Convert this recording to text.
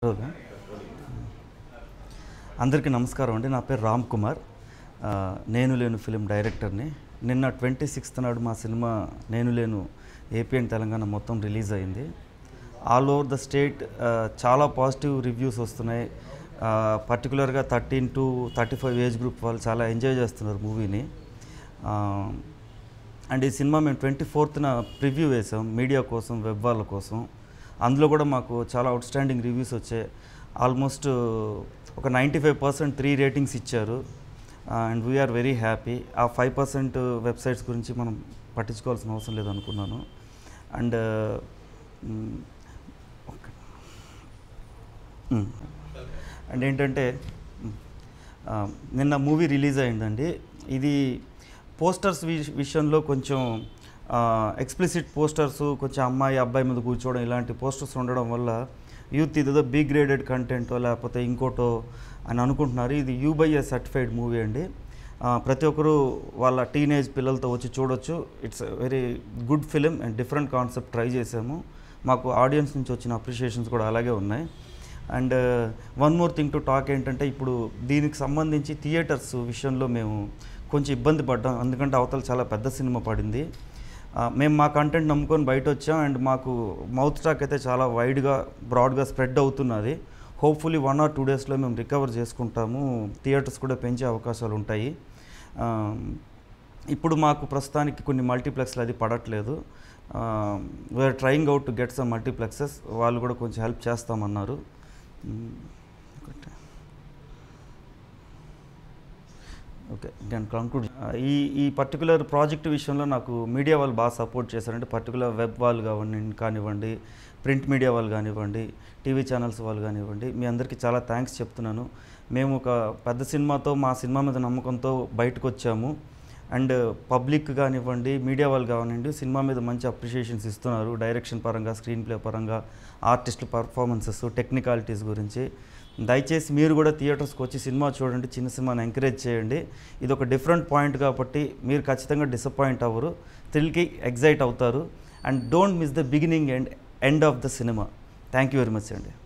రోజా? అందరికీ నమస్కారం అండి నా పేరు రామ్ కుమార్ ఆ, నేను లేను ఫిలిం డైరెక్టర్ని నిన్న ట్వంటీ సిక్స్త్ నాడు మా సినిమా నేను లేను ఏపీ అండ్ తెలంగాణ మొత్తం రిలీజ్ అయింది ఆల్ ఓవర్ ద స్టేట్ ఆ, చాలా పాజిటివ్ రివ్యూస్ వస్తున్నాయి పర్టికులర్గా thirteen to thirty five age group వాళ్ళు చాలా ఎంజాయ్ చేస్తున్నారు మూవీని అండ్ ఈ సినిమా మేము ట్వంటీ ఫోర్త్న ప్రివ్యూ వేసాం మీడియా కోసం వెబ్ వాళ్ళ కోసం అందులో కూడా మాకు చాలా అవుట్ స్టాండింగ్ రివ్యూస్ వచ్చాయి ఆల్మోస్ట్ ఒక ninety five percent three ratings ఇచ్చారు అండ్ వీఆర్ వెరీ హ్యాపీ ఆ ఫైవ్ పర్సెంట్ వెబ్సైట్స్ గురించి మనం పట్టించుకోవాల్సిన అవసరం లేదు అనుకున్నాను అండ్ అండ్ ఏంటంటే మ్, ఆ, నిన్న మూవీ రిలీజ్ అయిందండి ఇది పోస్టర్స్ విష- విషయంలో కొంచెం ఎక్స్ప్లిసిట్ పోస్టర్స్ కొంచెం అమ్మాయి అబ్బాయి మీద కూర్చోవడం ఇలాంటి పోస్టర్స్ ఉండడం వల్ల యూత్ ఇదేదో బి గ్రేడెడ్ కంటెంటో లేకపోతే ఇంకోటో అని అనుకుంటున్నారు ఇది యూబైఏ సర్టిఫైడ్ మూవీ అండి ఆ, ప్రతి ఒక్కరూ వాళ్ళ టీనేజ్ పిల్లలతో వచ్చి చూడొచ్చు it's very good film and different concept try చేసాము మాకు ఆడియన్స్ నుంచి వచ్చిన అప్రిషియేషన్స్ కూడా అలాగే ఉన్నాయి and one more thing to talk ఏంటంటే ఇప్పుడు దీనికి సంబంధించి థియేటర్స్ విషయంలో మేము కొంచెం ఇబ్బంది పడ్డాం ఎందుకంటే అవతల చాలా పెద్ద సినిమా పడింది ఆ, మేము మా కంటెంట్ నమ్ముకొని బయట వచ్చాం అండ్ మాకు మౌత్ టాక్ అయితే చాలా వైడ్గా బ్రాడ్గా స్ప్రెడ్ అవుతున్నది హోప్ఫుల్లీ వన్ ఆర్ టూ డేస్లో మేము రికవర్ చేసుకుంటాము థియేటర్స్ కూడా పెంచే అవకాశాలు ఉంటాయి ఆ, ఇప్పుడు మాకు ప్రస్తుతానికి కొన్ని మల్టీప్లెక్స్లు అది పడట్లేదు we are trying out to get some multiplexes వాళ్ళు కూడా కొంచెం హెల్ప్ చేస్తామన్నారు మ్, ఒకటి. ఓకే నేను కంక్లూడ్ ఈ ఈ పర్టికులర్ ప్రాజెక్ట్ విషయంలో నాకు మీడియా వాళ్ళు బాగా సపోర్ట్ చేశారంటే పర్టికులర్ వెబ్ వాళ్ళు కానివ్వండి కానివ్వండి ప్రింట్ మీడియా వాళ్ళు కానివ్వండి టీవీ ఛానల్స్ వాళ్ళు కానివ్వండి మీ అందరికీ చాలా థ్యాంక్స్ చెప్తున్నాను మేము ఒక పెద్ద సినిమాతో మా సినిమా మీద నమ్మకంతో బయటకు వచ్చాము అండ్ పబ్లిక్ కానివ్వండి మీడియా వాళ్ళు కానివ్వండి సినిమా మీద మంచి అప్రిషియేషన్స్ ఇస్తున్నారు డైరెక్షన్ పరంగా స్క్రీన్ ప్లే పరంగా ఆర్టిస్ట్ పర్ఫార్మెన్సెస్ టెక్నికాలిటీస్ గురించి దయచేసి మీరు కూడా థియేటర్స్కి వచ్చి సినిమా చూడండి చిన్న సినిమాని ఎంకరేజ్ చేయండి ఇది ఒక డిఫరెంట్ పాయింట్ కాబట్టి మీరు ఖచ్చితంగా డిసప్పాయింట్ అవ్వరు థ్రిల్కి ఎగ్జైట్ అవుతారు and don't miss the beginning and end of the cinema thank you very much అండి